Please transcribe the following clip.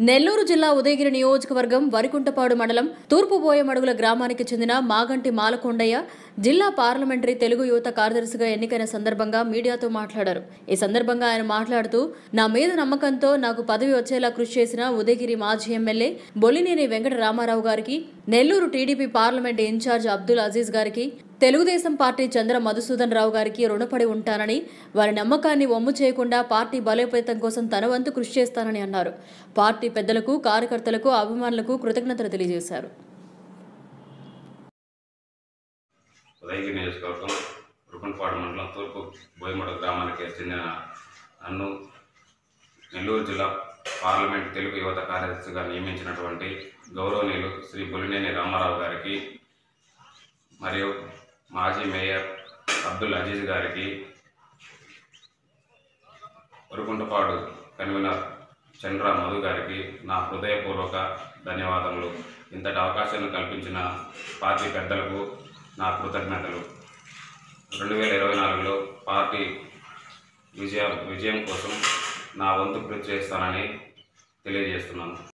నెల్లూరు జిల్లా ఉదయగిరి నియోజకవర్గం వరికుంటపాడు మండలం తూర్పు బోయమడుగుల గ్రామానికి చెందిన మాగంటి మాలకొండయ్య జిల్లా పార్లమెంటరీ తెలుగు యువత కార్యదర్శిగా ఎన్నికైన సందర్భంగా మీడియాతో మాట్లాడారు ఈ సందర్భంగా ఆయన మాట్లాడుతూ నా మీద నమ్మకంతో నాకు పదవి వచ్చేలా కృషి చేసిన ఉదయగిరి మాజీ ఎమ్మెల్యే బొలినేని వెంకట రామారావు గారికి Nellore TDP parliament in charge Abdul Aziz గారికి తెలుగుదేశం పార్టీ చంద్ర మధుసూదన్ రావు గారికి రుణపడి ఉంటానని వారి నమ్మకాన్ని వమ్ము చేయకుండా పార్టీ బలోపేతం కోసం తన వంతు కృషి చేస్తానని అన్నారు పార్టీ పెద్దలకు కార్యకర్తలకు అభిమానులకు కృతజ్ఞతలు తెలియజేశారు ఉదయగిరి నియోజకవర్గం రుకన్పాడు మండలం తూర్పు బోయమడ గ్రామానికి చెందిన నన్ను నెల్లూరు జిల్లా పార్లమెంట్ తెలుగు యువత కార్యదర్శిగా నియమించినటువంటి గౌరవనీయులు శ్రీ బొలినేని రామారావు గారికి మరియు మాజీ మేయర్ అబ్దుల్ అజీజ్ గారికి ఉరుకుంటపాడు కన్వీనర్ చంద్ర మధు గారికి నా హృదయపూర్వక ధన్యవాదములు ఇంతటి అవకాశాన్ని కల్పించిన పార్టీ పెద్దలకు నా కృతజ్ఞతలు రెండు వేల ఇరవై నాలుగులో పార్టీ విజయం విజయం కోసం నా వంతు కృషి చేస్తానని తెలియజేస్తున్నాను